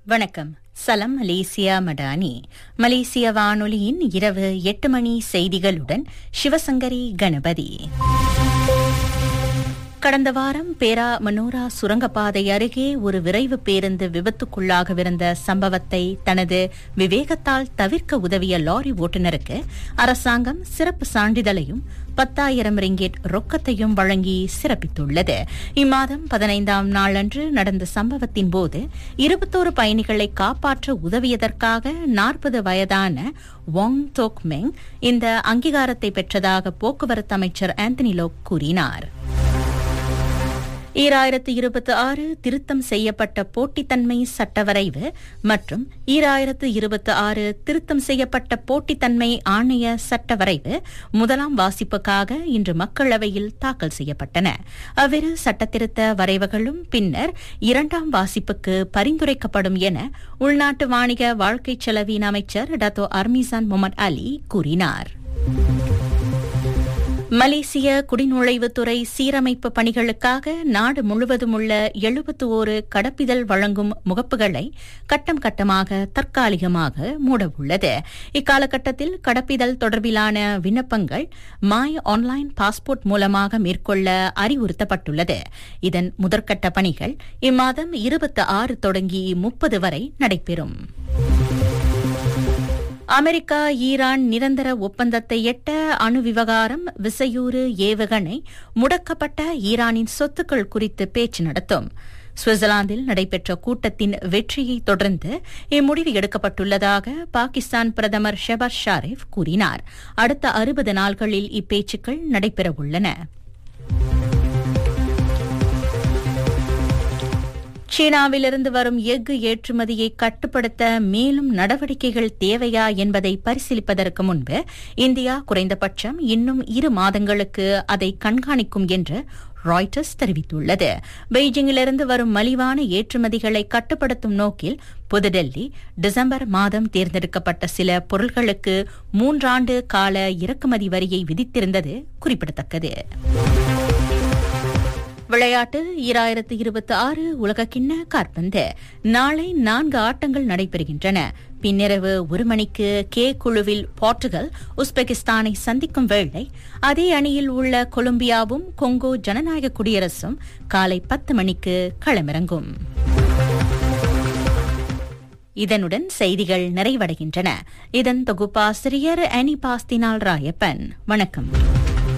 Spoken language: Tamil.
வணக்கம் சலம் மலேசியா மடானி மலேசிய வானொலியின் இரவு எட்டு மணி செய்திகளுடன் சிவசங்கரி கணபதி கடந்த வாரம் பேரா மனோரா சுரங்கப்பாதை அருகே ஒரு விரைவு பேருந்து விபத்துக்குள்ளாகவிருந்த சம்பவத்தை தனது விவேகத்தால் தவிர்க்க உதவிய லாரி ஓட்டுநருக்கு அரசாங்கம் சிறப்பு சான்றிதழையும் பத்தாயிரம் ரிங்கெட் ரொக்கத்தையும் வழங்கி சிறப்பித்துள்ளது இம்மாதம் பதினைந்தாம் நாளன்று நடந்த சம்பவத்தின் போது இருபத்தோரு பயணிகளை காப்பாற்ற உதவியதற்காக நாற்பது வயதான வாங் டோக் மெங் இந்த அங்கீகாரத்தை பெற்றதாக போக்குவரத்து அமைச்சர் ஆந்தனி லோக் கூறினார் ஈராயிரத்து இருபத்தி ஆறு திருத்தம் செய்யப்பட்ட போட்டித்தன்மை சட்டவரைவு மற்றும் ஈராயிரத்து இருபத்தி ஆறு திருத்தம் செய்யப்பட்ட போட்டித்தன்மை ஆணைய சட்டவரைவு முதலாம் வாசிப்புக்காக இன்று மக்களவையில் தாக்கல் செய்யப்பட்டன அவ்விரு சட்டத்திருத்த வரைவுகளும் பின்னர் இரண்டாம் வாசிப்புக்கு பரிந்துரைக்கப்படும் என உள்நாட்டு வாணிக வாழ்க்கை செலவின் அமைச்சர் டத்தோ அர்மிசான் முகமது அலி கூறினார் மலேசிய குடிநுழைவுத்துறை சீரமைப்பு பணிகளுக்காக நாடு முழுவதும் உள்ள எழுபத்து ஓரு கடப்பிதழ் வழங்கும் முகப்புகளை கட்டம் கட்டமாக தற்காலிகமாக மூடவுள்ளது இக்காலகட்டத்தில் கடப்பிதழ் தொடர்பிலான விண்ணப்பங்கள் மாய் ஆன்லைன் பாஸ்போர்ட் மூலமாக மேற்கொள்ள அறிவுறுத்தப்பட்டுள்ளது இதன் முதற்கட்ட பணிகள் இம்மாதம் இருபத்தி ஆறு தொடங்கி முப்பது வரை நடைபெறும் அமெரிக்கா ஈரான் நிரந்தர ஒப்பந்தத்தை எட்ட அணு விவகாரம் விசையூறு ஏவுகணை முடக்கப்பட்ட ஈரானின் சொத்துக்கள் குறித்து பேச்சு நடத்தும் சுவிட்சர்லாந்தில் நடைபெற்ற கூட்டத்தின் வெற்றியை தொடர்ந்து இம்முடிவு எடுக்கப்பட்டுள்ளதாக பாகிஸ்தான் பிரதமர் ஷெபாஸ் ஷாரிஃப் கூறினார் அடுத்த அறுபது நாள்களில் இப்பேச்சுக்கள் நடைபெறவுள்ளன சீனாவிலிருந்து வரும் எஃகு ஏற்றுமதியை கட்டுப்படுத்த மேலும் நடவடிக்கைகள் தேவையா என்பதை பரிசீலிப்பதற்கு முன்பு இந்தியா குறைந்தபட்சம் இன்னும் இரு மாதங்களுக்கு அதை கண்காணிக்கும் என்று ராய்டர்ஸ் தெரிவித்துள்ளது பெய்ஜிங்கிலிருந்து வரும் மலிவான ஏற்றுமதிகளை கட்டுப்படுத்தும் நோக்கில் புதுடெல்லி டிசம்பர் மாதம் தேர்ந்தெடுக்கப்பட்ட சில பொருட்களுக்கு மூன்றாண்டு கால இறக்குமதி வரியை விதித்திருந்தது குறிப்பிடத்தக்கது விளையாட்டு ஈராயிரத்து இருபத்தி ஆறு உலகக்கிண்ண காற்பந்து நாளை நான்கு ஆட்டங்கள் நடைபெறுகின்றன பின்னிரவு ஒரு மணிக்கு கே குழுவில் போர்ச்சுகல் உஸ்பெகிஸ்தானை சந்திக்கும் வேளை அதே அணியில் உள்ள கொலம்பியாவும் கொங்கோ ஜனநாயக குடியரசும் காலை பத்து மணிக்கு களமிறங்கும் இதனுடன் செய்திகள் நிறைவடைகின்றன இதன் தொகுப்பாசிரியர் அனி பாஸ்தினால் ராயப்பன் வணக்கம்